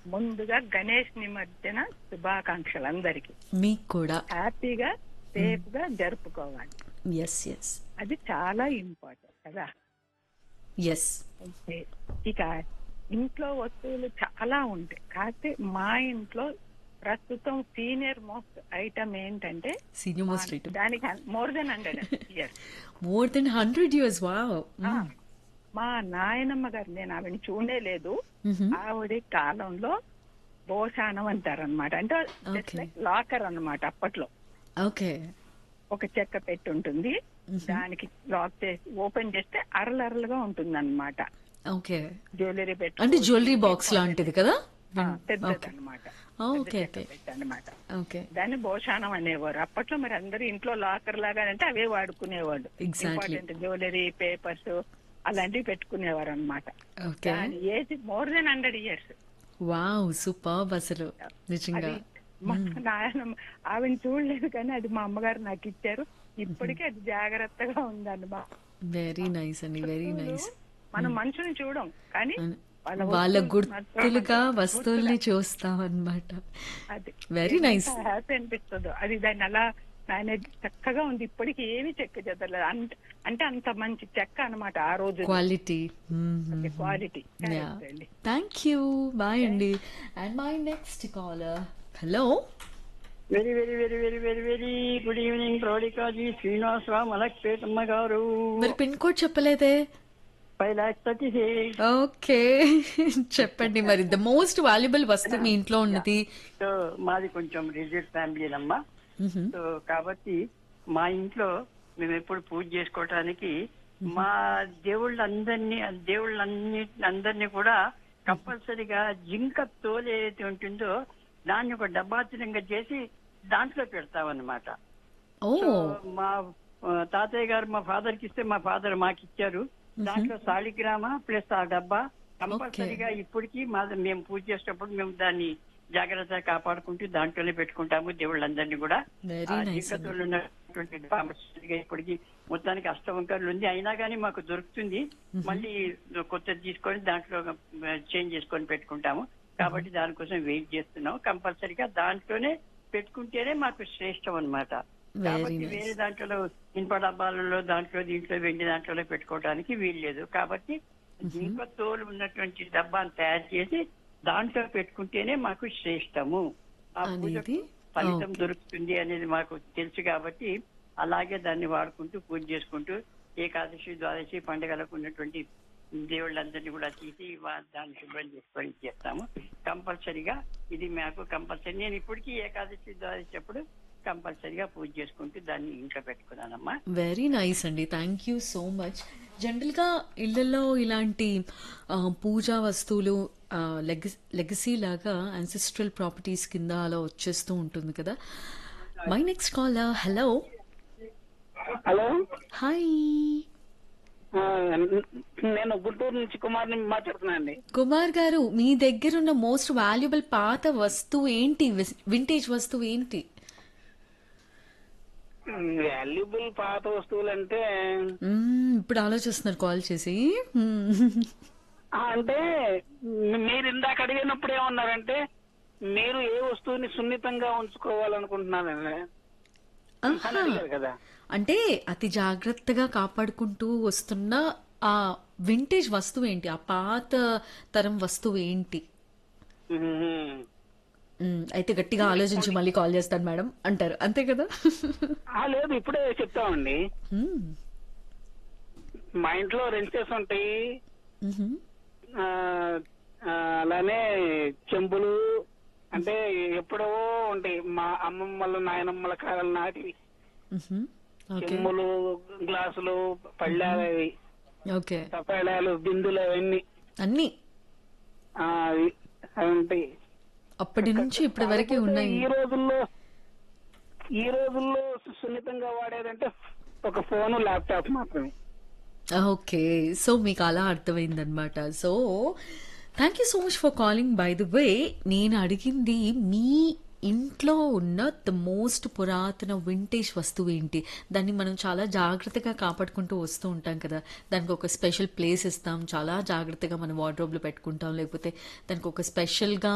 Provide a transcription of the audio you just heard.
ముందుగా గణేష్ నిమజ్జన శుభాకాంక్షలు అందరికి మీకు కూడా హ్యాపీగా సేఫ్ గా జరుపుకోవాలి ఎస్ ఎస్ అది చాలా ఇంపార్టెంట్ కదా ఎస్ ఓకే. ఇక ఇంట్లో వస్తువులు చాలా ఉంటాయి కాకపోతే మా ఇంట్లో ప్రస్తుతం సీనియర్ మోస్ట్ ఐటమ్ ఏంటంటే సీనియర్ మోస్ట్ రైట్ దానికి more than hundred years more than hundred years wow మా నాయనమ్మ గారు నేను ఆవిడని చూడలేదు ఆవిడ కాలంలో భోషానం అంటారనమాట అంటే Okay. లాకర్ అన్నమాట అప్పట్లో ఓకే ఒక చెక్క పెట్టి ఉంటుంది దానికి లాక్ చేసి ఓపెన్ చేస్తే అరలరలుగా ఉంటుంది అనమాట ఓకే జ్యువెలరీ పెట్టి అంటే జ్యువెలరీ బాక్స్ లాంటిది కదా పెద్దది అనమాట ఓకే ఓకే అనమాట ఓకే దాన్ని భోషానం అనేవారు అప్పట్లో మరి అందరూ ఇంట్లో లాకర్ లాగా అంటే అవే వాడుకునేవాళ్ళు Exactly. ఇంపార్టెంట్ జ్యువెలరీ పేపర్స్ అలాంటివి పెట్టుకునేవారు అనమాట ఓకే దాని age more than hundred years wow super అసలు నిజంగా అది మా నాయన ఆవిడ చూడలేదు కానీ అది మా అమ్మగారు నాకు ఇచ్చారు ఇప్పటికీ అది జాగ్రత్తగా ఉందన్నమాట వెరీ నైస్ అండి వెరీ నైస్ మనం మనుషుని చూడం కానీ వాళ్ళ వాళ్ళ వస్తువులు గుర్తులుగా మాత్రం వస్తువుల్ని చూస్తాం అన్నమాట అది వెరీ నైస్ హ్యాపీ అనిపిస్తుందో అది దాన్ని అలా మేనేజ్ చక్కగా ఉంది ఇప్పటికి ఏమి చెక్క చెదలేదు అంటే అంటే అంత మంచి చెక్క అన్నమాట ఆ రోజు quality quality thank you bye అండి and my next caller hello very very very very very very good evening ప్రౌఢికాజీ శ్రీనివాసరావు మలక్పేటమ్మ గారు మరి పిన్ కోడ్ చెప్పలేదే five lakhs thirty six okay చెప్పండి మరి ద మోస్ట్ వాల్యుబుల్ వస్తువు మీ ఇంట్లో ఉన్నది సో మాది కొంచెం రిజిడ్ ఫ్యామిలీ అమ్మా సో కాబట్టి మా ఇంట్లో మేము ఎప్పుడు పూజ చేసుకోవటానికి మా దేవుళ్ళందరినీ దేవుళ్ళన్ని అందరినీ కూడా కంపల్సరీగా జింక తోలు ఏదైతే ఉంటుందో దాన్ని ఒక డబ్బాచనంగా చేసి దాంట్లో పెడతామన్నమాట ఓ సో మా ఆ, తాతయ్య గారు మా ఫాదర్ కి ఇస్తే మా ఫాదర్ మాకు ఇచ్చారు దాంట్లో సాలిగ్రామ ప్లస్ ఆ డబ్బా కంపల్సరీగా ఇప్పటికీ మా మేము పూజ చేసేటప్పుడు మేము దాన్ని జాగ్రత్తగా కాపాడుకుంటూ దాంట్లోనే పెట్టుకుంటాము దేవుళ్ళందరినీ కూడా వెరీ ఆ నైస్ జింకతోళ్ళు ఉన్నటువంటి డబ్బా కంపల్సరీగా ఇప్పటికి మొత్తానికి అష్టవంకర్లు ఉంది అయినా కానీ మాకు దొరుకుతుంది మళ్ళీ కొత్తది తీసుకొని దాంట్లో చేంజ్ చేసుకొని పెట్టుకుంటాము కాబట్టి దానికోసం వెయిట్ చేస్తున్నాం కంపల్సరీగా దాంట్లోనే పెట్టుకుంటేనే మాకు శ్రేష్టం అన్నమాట వెరీ కాబట్టి వేరే దాంట్లో ఇనుప డబ్బాలలో దాంట్లో దీంట్లో వెండి దాంట్లో పెట్టుకోవడానికి వీల్లేదు కాబట్టి జింక తోలు ఉన్నటువంటి డబ్బాను తయారు చేసి దాంట్లో పెట్టుకుంటేనే మాకు శ్రేష్టము ఆ పూజకు అనేది? ఫలితం దొరుకుతుంది అనేది మాకు తెలుసు కాబట్టి అలాగే దాన్ని వాడుకుంటూ పూజ చేసుకుంటూ ఏకాదశి ద్వాదశి పండుగలకు ఉన్నటువంటి దేవుళ్ళందరినీ కూడా తీసి వా- దాన్ని శుభ్రం చేసుకొని చేస్తాము కంపల్సరిగా ఇది మాకు కంపల్సరీ నేను ఇప్పటికీ ఏకాదశి ద్వాదశి అప్పుడు కంపల్సరిగా పూజ చేసుకుంటూ దాన్ని ఇంట్లో పెట్టుకున్నానమ్మా వెరీ నైస్ అండి థ్యాంక్ యూ సో మచ్ జనరల్గా ఇళ్లలో ఇలాంటి ఆ, పూజా వస్తువులు లెగసీ లాగా అన్సెస్ట్రల్ ప్రాపర్టీస్ కింద అలా వచ్చేస్తూ ఉంటుంది కదా my next call hello hello hi ఆ, నేను గుంటూరు నుంచి కుమార్ని మాట్లాడుతున్నాను అండి కుమార్ గారు మీ దగ్గర ఉన్న మోస్ట్ వాల్యుబుల్ పాత వస్తువు ఏంటి వింటేజ్ వస్తువు ఏంటి వాల్యుబుల్ పాత వస్తువులు అంటే మ్మ్, ఇప్పుడు ఆలోచిస్తున్నారు కాల్ చేసి మ్మ్. ఆ, అంటే మీరు ఇందాక అడిగినప్పుడు ఏమన్నారంటే మీరు ఏ వస్తువుని సున్నితంగా ఉంచుకోవాలనుకుంటున్నారండి అని ఆహా. అడిగారు కదా అంటే అతి జాగ్రత్తగా కాపాడుకుంటూ వస్తున్న ఆ వింటేజ్ వస్తువు ఏంటి ఆ పాత తరం వస్తువు ఏంటి మ్మ్. మ్మ్, అయితే గట్టిగా ఆలోచించి మళ్ళీ కాల్ చేస్తాను మేడం అంటారు అంతే కదా ఆ, లేదు ఇప్పుడే చెప్తామండి మ్మ్, మా ఇంట్లో రెంచెస్ ఉంటాయి మ్హూ. ఆ, ఆ, అలానే చెంబులు అంటే ఎప్పుడో ఉంటాయి మా అమ్మమ్మల నాయనమ్మల కాలం నాటివి మ్హూ. ఓకే చెమ్ములు గ్లాసులు పళ్ళాలు అవి ఓకే తపాళాలు బిందులు అవన్నీ అన్ని ఆ, అవి అవి ఉంటాయి అప్పటి నుంచి ఇప్పటి వరకే ఉన్నాయి ఈ రోజుల్లో ఈ రోజుల్లో సున్నితంగా వాడేదంటే ఒక ఫోన్ ల్యాప్టాప్ మాత్రమే ఓకే సో మీకు అలా అర్థమైందనమాట so thank you so much for calling by the way నేను అడిగింది మీ ఇంట్లో ఉన్న ద మోస్ట్ పురాతన వింటేజ్ వస్తువు ఏంటి దాన్ని మనం చాలా జాగ్రత్తగా కాపాడుకుంటూ వస్తూ ఉంటాం కదా దానికి ఒక స్పెషల్ ప్లేస్ ఇస్తాం చాలా జాగ్రత్తగా మన వార్డ్రోబ్లో పెట్టుకుంటాం లేకపోతే దానికి ఒక స్పెషల్గా